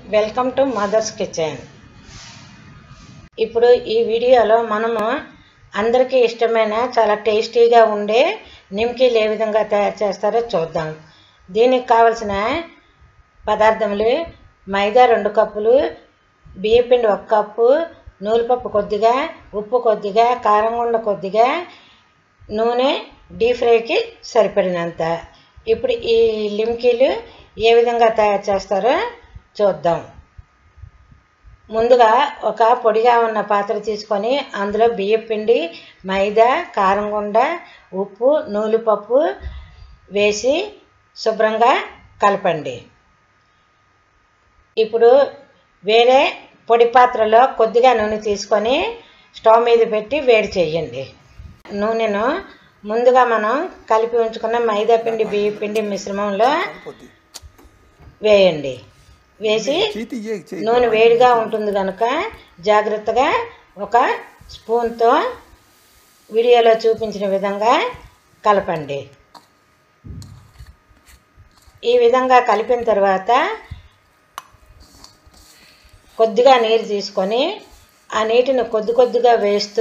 Welcome to mothers kitchen ఇప్పుడు ఈ వీడియోలో మనము అందరికీ ఇష్టమైన చాలా టేస్టీగా ఉండే నిమ్కీలు ఏ విధంగా తయారు చేస్తారో చూద్దాం దీనికి కావలసిన పదార్థములు మైదా రెండు కప్పులు బియ్యపిండి ఒక కప్పు నూలుపప్పు కొద్దిగా ఉప్పు కొద్దిగా కారం గుండ కొద్దిగా నూనె డీప్ ఫ్రైకి సరిపడినంత ఇప్పుడు ఈ లిమ్కీలు ఏ విధంగా తయారు చేస్తారో చూద్దాం ముందుగా ఒక పొడిగా ఉన్న పాత్ర తీసుకొని అందులో బియ్యం పిండి మైదా కారం గుండ ఉప్పు నూలుపప్పు వేసి శుభ్రంగా కలపండి ఇప్పుడు వేరే పొడి పాత్రలో కొద్దిగా నూనె తీసుకొని స్టవ్ మీద పెట్టి వేడి చేయండి నూనెను ముందుగా మనం కలిపి ఉంచుకున్న మైదా పిండి బియ్య పిండి మిశ్రమంలో వేయండి వేసి చేతి ఇయ్యే, చేయి. నూనె వేడిగా ఉంటుంది కనుక జాగ్రత్తగా ఒక స్పూన్తో వీడియోలో చూపించిన విధంగా కలపండి ఈ విధంగా కలిపిన తర్వాత కొద్దిగా నీరు తీసుకొని ఆ నీటిని కొద్ది కొద్దిగా వేస్తూ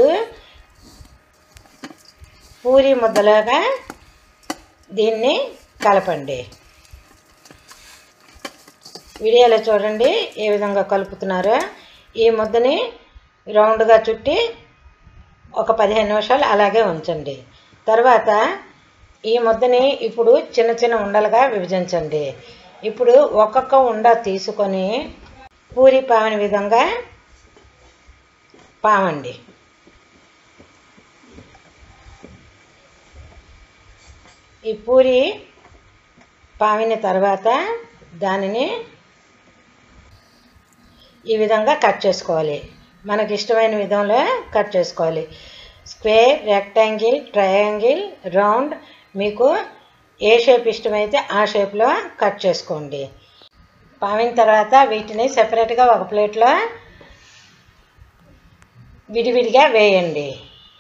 పూరి ముద్దలాగా దీన్ని కలపండి వీడియోలో చూడండి ఏ విధంగా కలుపుతున్నారో ఈ ముద్దని రౌండ్గా చుట్టి ఒక పదిహేను నిమిషాలు అలాగే ఉంచండి తర్వాత ఈ ముద్దని ఇప్పుడు చిన్న చిన్న ఉండలుగా విభజించండి ఇప్పుడు ఒక్కొక్క ఉండ తీసుకొని పూరి పావని విధంగా పావండి ఈ పూరి పావిన తర్వాత దానిని ఈ విధంగా కట్ చేసుకోవాలి మనకి ఇష్టమైన విధంలో కట్ చేసుకోవాలి స్క్వేర్ రెక్టాంగిల్ ట్రయాంగిల్ రౌండ్ మీకు ఏ షేప్ ఇష్టమైతే ఆ షేప్లో కట్ చేసుకోండి పావిన తర్వాత వీటిని సెపరేట్గా ఒక ప్లేట్లో విడివిడిగా వేయండి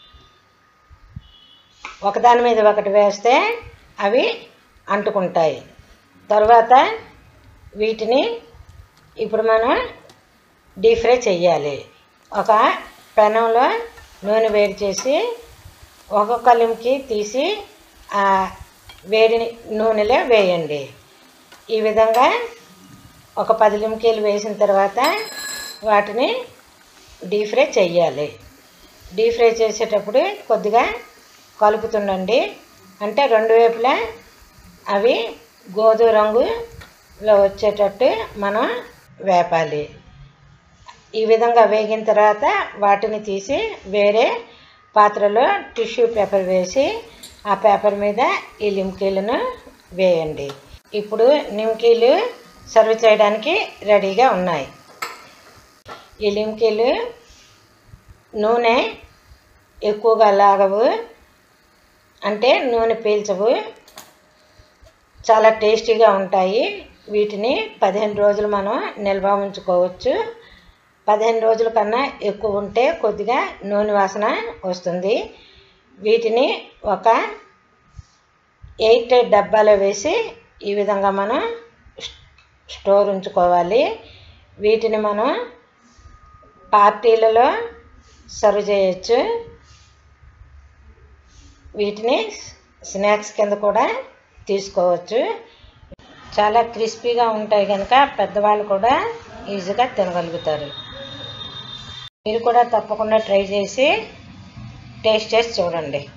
ఒకదాని మీద ఒకటి వేస్తే అవి అంటుకుంటాయి తర్వాత వీటిని ఇప్పుడు మనం డీప్ ఫ్రై చెయ్యాలి ఒక పెనంలో నూనె వేడి చేసి ఒక్కొక్క లింకి తీసి ఆ వేడి నూనెలో వేయండి ఈ విధంగా ఒక పది లింకీలు వేసిన తర్వాత వాటిని డీప్ ఫ్రై చెయ్యాలి డీప్ ఫ్రై చేసేటప్పుడు కొద్దిగా కలుపుతుండండి అంటే రెండు వైపులా అవి గోధుమ రంగులో వచ్చేటట్టు మనం వేపాలి ఈ విధంగా వేగిన తర్వాత వాటిని తీసి వేరే పాత్రలో టిష్యూ పేపర్ వేసి ఆ పేపర్ మీద ఈ లిమ్కీలను వేయండి ఇప్పుడు నిమ్కీలు సర్వ్ చేయడానికి రెడీగా ఉన్నాయి ఈ లిమ్కీలు నూనె ఎక్కువగా లాగవు అంటే నూనె పీల్చవు చాలా టేస్టీగా ఉంటాయి వీటిని పదిహేను రోజులు మనం నిల్వ ఉంచుకోవచ్చు పదిహేను రోజుల కన్నా ఎక్కువ ఉంటే కొద్దిగా నూనె వాసన వస్తుంది వీటిని ఒక ఎయిట్ డబ్బాలో వేసి ఈ విధంగా మనం స్టోర్ ఉంచుకోవాలి వీటిని మనం పార్టీలలో సర్వ్ చేయొచ్చు వీటిని స్నాక్స్ కింద కూడా తీసుకోవచ్చు చాలా క్రిస్పీగా ఉంటాయి కనుక పెద్దవాళ్ళు కూడా ఈజీగా తినగలుగుతారు మీరు కూడా తప్పకుండా ట్రై చేసి టేస్ట్ చేసి చూడండి